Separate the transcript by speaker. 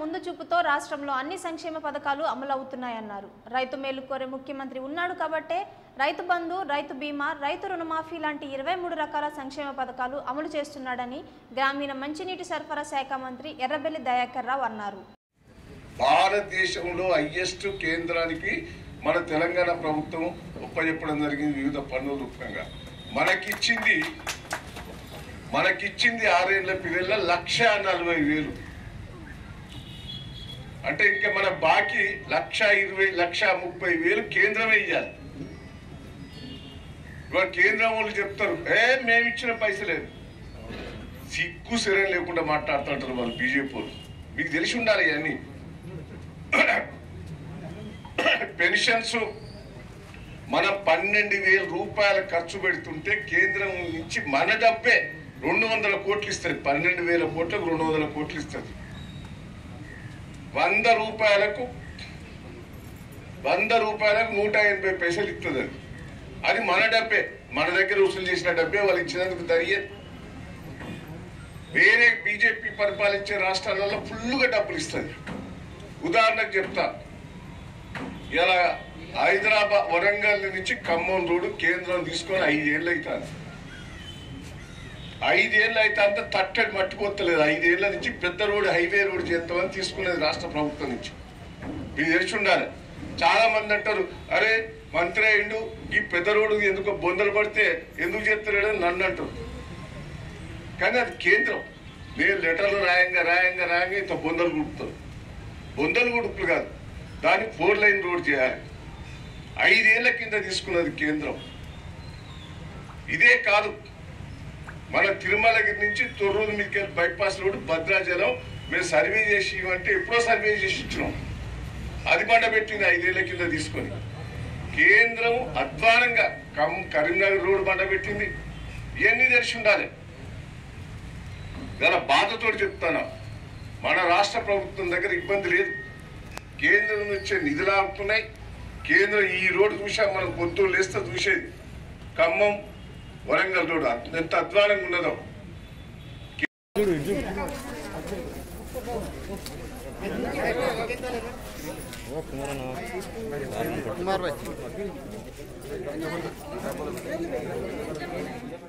Speaker 1: ముందు చూపుతో రాష్ట్రంలో అన్ని సంక్షేమ పథకాలు అమలవుతున్నాయన్నారు రైతు మేలు కోరే ముఖ్యమంత్రి ఉన్నాడు కాబట్టే రైతు బంధు రైతు బీమా రైతు రుణమాఫీ లాంటి ఇరవై మూడు రకాల సంక్షేమ పథకాలు అమలు చేస్తున్నాడని గ్రామీణ మంచినీటి సరఫరా శాఖ మంత్రి ఎర్రబెల్లి దయాకర్ రావు అన్నారు
Speaker 2: భారతదేశంలో హైయెస్ట్ కేంద్రానికి మన తెలంగాణ ప్రభుత్వం ఒప్పచెప్పడం జరిగింది వివిధ పన్నుల రూపంగా మనకిచ్చింది మనకిచ్చింది ఆరేళ్ల పిల్లల లక్ష నలభై వేలు అంటే ఇంకా మన బాకీ లక్ష ఇరవై లక్ష ముప్పై వేలు కేంద్రమే ఇవ్వాలి ఇవాళ కేంద్రం వాళ్ళు చెప్తారు ఏ మేము ఇచ్చిన పైసలేదు సిగ్గు శరం లేకుండా మాట్లాడుతుంటారు వాళ్ళు బీజేపీ వాళ్ళు మీకు తెలిసి ఉండాలి ఇవన్నీ పెన్షన్స్ మనం పన్నెండు వేల రూపాయలు ఖర్చు పెడుతుంటే కేంద్రం నుంచి మన డబ్బే రెండు వందల కోట్లు ఇస్తుంది పన్నెండు వేల కోట్లకు రెండు వందల కోట్లు ఇస్తుంది వంద రూపాయలకు వంద రూపాయలకు నూట ఎనభై పైసలు ఇస్తుంది అది అది మన డబ్బే మన దగ్గర వసూలు చేసిన డబ్బే వాళ్ళు ఇచ్చినందుకు దరియదు వేరే బీజేపీ పరిపాలించే రాష్ట్రాలలో ఫుల్గా డబ్బులు ఇస్తుంది ఉదాహరణకు చెప్తా ఇలా హైదరాబాద్ వరంగల్ నుంచి ఖమ్మం రోడ్డు కేంద్రం తీసుకొని ఐదేళ్ళు అవుతాను ఐదేళ్ళు అయితే అంత తట్టడి మట్టుకోతలేదు ఐదేళ్ల నుంచి పెద్ద రోడ్డు హైవే రోడ్డు చేద్దామని తీసుకునేది రాష్ట్ర ప్రభుత్వం నుంచి మీకు తెలిసి ఉండాలి చాలా మంది అంటారు అరే మంత్రి అయిండు ఈ పెద్ద రోడ్డు ఎందుకో బొందలు పడితే ఎందుకు చేస్తున్నాడని నన్ను అంటారు కానీ అది కేంద్రం నేను లెటర్లు రాయంగా రాయంగా రాయంగా ఇంత బొందలు గుడుపుతారు బొందలు గుడుపులు కాదు దాన్ని ఫోర్ లైన్ రోడ్ చేయాలి ఐదేళ్ల కింద తీసుకున్నది కేంద్రం ఇదే కాదు మన తిరుమలగిరి నుంచి తొర్రూరు మీదకి బైపాస్ రోడ్ భద్రాచలం మేము సర్వే చేసి ఇవ్వంటే ఎప్పుడో సర్వే చేసి ఇచ్చినాం అది బండ పెట్టింది ఐదేళ్ల కింద తీసుకొని కేంద్రం అధ్వానంగా కమ్ కరీంనగర్ రోడ్ బండ పెట్టింది ఇవన్నీ తెలిసి ఉండాలి చాలా బాధతో చెప్తాను మన రాష్ట్ర ప్రభుత్వం దగ్గర ఇబ్బంది లేదు కేంద్రం నుంచే నిధులు ఆగుతున్నాయి కేంద్రం ఈ రోడ్డు చూసా మనం పొద్దున్న లేస్తే చూసేది ఖమ్మం వరంగల్ రోడ్డు ఎంత అధ్వానంగా ఉన్నదో
Speaker 3: कुमार भाई